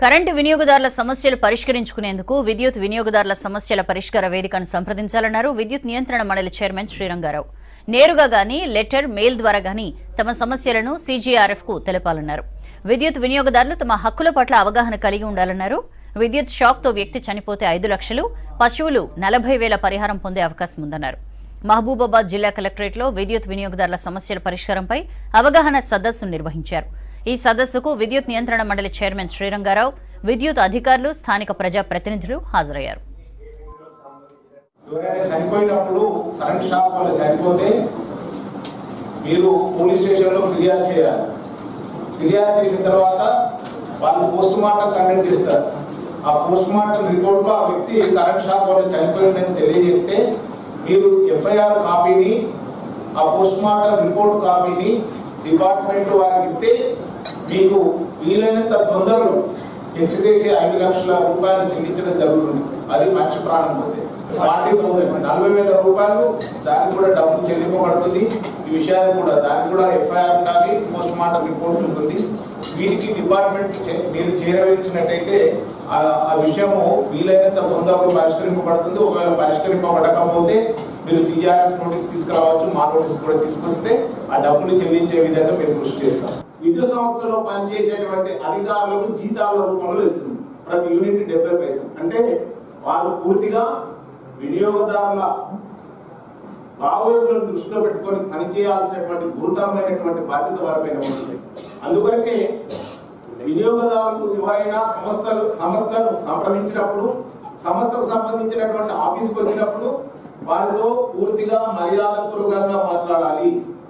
current వినియోగదారుల సమస్యలు పరిష్కరించుకునేందుకు విద్యుత్ వినియోగదారుల సమస్యల పరిష్కార వేదికను సంప్రదించాలన్నారు విద్యుత్ నియంత్రణ మండలి చైర్మన్ శ్రీరంగారావు నేరుగా గానీ లెటర్ మెయిల్ ద్వారా గానీ తమ సమస్యలను సీజీఆర్ఎఫ్ కు తెలపాలన్నారు విద్యుత్ వినియోగదారులు తమ హక్కుల పట్ల అవగాహన కలిగి ఉండాలన్నారు విద్యుత్ షాక్ తో వ్యక్తి చనిపోతే ఐదు లక్షలు పశువులు నలభై వేల పరిహారం పొందే అవకాశం ఉందన్నారు మహబూబాబాద్ జిల్లా కలెక్టరేట్లో విద్యుత్ వినియోగదారుల సమస్యల పరిష్కారంపై అవగాహన సదస్సు నిర్వహించారు ఈ సదస్సుకు విద్యుత్ నియంత్రణ మండలి చైర్మన్ శ్రీరంగారావు విద్యుత్ అధికారులు స్థానిక ప్రజా ప్రతినిధులు హాజరయ్యారు ఎవరైనా చనిపోయినప్పుడు కరెంట్ షాక్ వల్ల చనిపోతే మీరు పోలీస్ స్టేషన్లో ఫిర్యాదు చేయాలి ఫిర్యాదు చేసిన తర్వాత వాళ్ళు పోస్ట్ మార్టం కండక్ట్ చేస్తారు ఆ పోస్ట్ మార్టం రిపోర్ట్లో ఆ వ్యక్తి కరెంట్ షాక్ వల్ల చనిపోయిందని తెలియజేస్తే మీరు ఎఫ్ఐఆర్ కాపీని ఆ పోస్ట్ మార్టం రిపోర్ట్ కాపీని డిపార్ట్మెంట్ వారికి ఇస్తే మీకు వీలైనంత తొందరలో ఎక్స్గ్రేషి ఐదు లక్షల రూపాయలు చెల్లించడం జరుగుతుంది అది మనిషి ప్రాణం పోతే ఫార్టీ థౌసండ్ నలభై వేల రూపాయలు దానికి కూడా డబ్బులు చెల్లింపబడుతుంది ఈ విషయాన్ని కూడా దానికి కూడా ఎఫ్ఐఆర్ ఉండాలి పోస్ట్ మార్టం రిపోర్ట్ ఉంటుంది వీటికి డిపార్ట్మెంట్ చే- మీరు చేరవేర్చినట్టయితే ఆ ఆ విషయము వీలైనంత తొందరలో పరిష్కరింపబడుతుంది ఒకవేళ పరిష్కరింపబడకపోతే మీరు సిఆర్ఎఫ్ నోటీస్ తీసుకురావచ్చు మా నోటీస్ కూడా తీసుకొస్తే ఆ డబ్బులు చెల్లించే విధంగా మేము కృషి చేస్తాం విద్యుత్ సంస్థలో పనిచేసేటువంటి అధికారులకు జీతాల రూపంలో వెళ్తుంది ప్రతి యూనిట్ డెబ్బై పైసలు అంటే వారు పూర్తిగా వినియోగదారుల భావోగులను దృష్టిలో పెట్టుకొని పనిచేయాల్సినటువంటి గురుతరమైనటువంటి బాధ్యత వారిపైన ఉంటుంది అందుకొరకే వినియోగదారులు ఎవరైనా సంస్థలు సంస్థలు సంప్రదించినప్పుడు సంస్థకు సంబంధించినటువంటి ఆఫీస్కి వచ్చినప్పుడు వారితో పూర్తిగా మర్యాదపూర్వకంగా మాట్లాడాలి